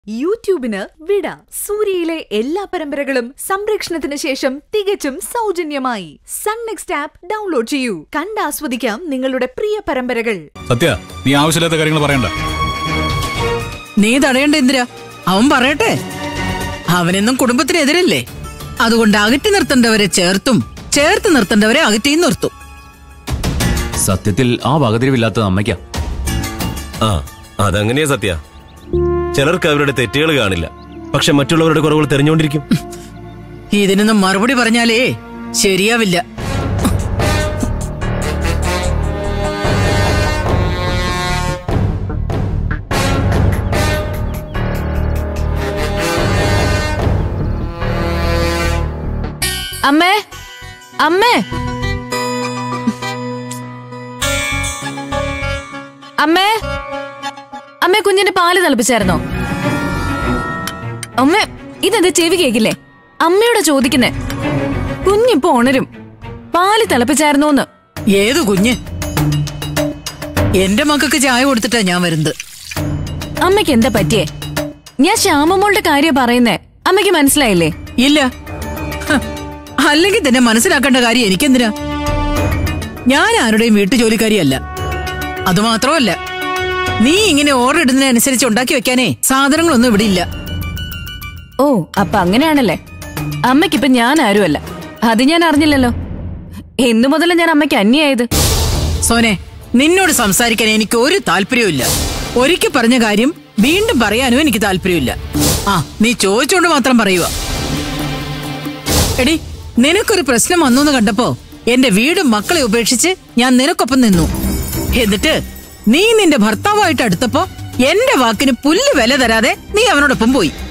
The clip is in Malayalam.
യൂട്യൂബിന് വിട സൂര്യയിലെ എല്ലാ പരമ്പരകളും സംരക്ഷണത്തിന് ശേഷം തികച്ചും സൗജന്യമായി സൺ നെക്സ്റ്റ് ആപ്പ് ഡൗൺലോഡ് ചെയ്യൂ കണ്ടാസ്വദിക്കാം നിങ്ങളുടെ പ്രിയ പരമ്പരകൾ സത്യ നീ ആവശ്യമില്ലാത്ത കാര്യങ്ങൾ പറയണ്ട നീ തടയണ്ട എന്തിരാ അവൻ പറയട്ടെ അവനെന്നും കുടുംബത്തിനെതിരല്ലേ അതുകൊണ്ട് അകറ്റി നിർത്തേണ്ടവരെ ചേർത്തും ചേർത്ത് നിർത്തേണ്ടവരെ അകറ്റിയും നിർത്തും സത്യത്തിൽ ആ വകതിരിവില്ലാത്തത് അമ്മയ്ക്കാ ആ അതങ്ങനെയാ സത്യ ചിലർക്ക് അവരുടെ തെറ്റുകൾ കാണില്ല പക്ഷെ മറ്റുള്ളവരുടെ കുറവുകൾ തെരഞ്ഞുകൊണ്ടിരിക്കും ഇതിനൊന്നും മറുപടി പറഞ്ഞാലേ ശരിയാവില്ല അമ്മേ അമ്മേ അമ്മേ അമ്മേ കുഞ്ഞിന്റെ പാല് തിളപ്പിച്ചായിരുന്നോ അമ്മ ഇതെന്താ ചെവി കേക്കില്ലേ അമ്മയോട് ചോദിക്കുന്നേ കുഞ്ഞിപ്പോ ഉണരും പാല് തിളപ്പിച്ചായിരുന്നോന്ന് ഏതു കുഞ്ഞ് എന്റെ മക്കൾക്ക് ചായ കൊടുത്തിട്ടാ ഞാൻ വരുന്നത് അമ്മയ്ക്ക് എന്താ പറ്റിയേ ഞാൻ ശ്യാമമോളുടെ കാര്യം പറയുന്നേ അമ്മയ്ക്ക് മനസ്സിലായില്ലേ ഇല്ല ഹ, അല്ലെങ്കിൽ തന്നെ മനസ്സിലാക്കേണ്ട കാര്യം എനിക്കെന്തിനാ ഞാൻ ആരുടെയും വീട്ടുജോലിക്കാരിയല്ല അതുമാത്രമല്ല നീ ഇങ്ങനെ ഓർഡർ ഇടുന്നതിനനുസരിച്ച് ഉണ്ടാക്കി വെക്കാനേ സാധനങ്ങളൊന്നും ഇവിടെ ഇല്ല ഓ അപ്പൊ അങ്ങനെയാണല്ലേ അമ്മയ്ക്കിപ്പൊ ഞാൻ ആരുമല്ല അത് ഞാൻ അറിഞ്ഞില്ലല്ലോ എന്നു മുതല ഞാൻ അമ്മയ്ക്ക് അന്യായത് സോനെ നിന്നോട് സംസാരിക്കാൻ എനിക്ക് ഒരു താല്പര്യവുമില്ല ഒരിക്കൽ പറഞ്ഞ കാര്യം വീണ്ടും പറയാനും എനിക്ക് താല്പര്യമില്ല ആ നീ ചോദിച്ചോണ്ട് മാത്രം പറയുക എടി നിനക്കൊരു പ്രശ്നം വന്നു എന്ന് കണ്ടപ്പോ എന്റെ വീടും മക്കളെ ഉപേക്ഷിച്ച് ഞാൻ നിനക്കൊപ്പം നിന്നു എന്നിട്ട് നീ നിന്റെ ഭർത്താവായിട്ട് അടുത്തപ്പോ എന്റെ വാക്കിന് പുല്ല് വില തരാതെ നീ അവനോടൊപ്പം പോയി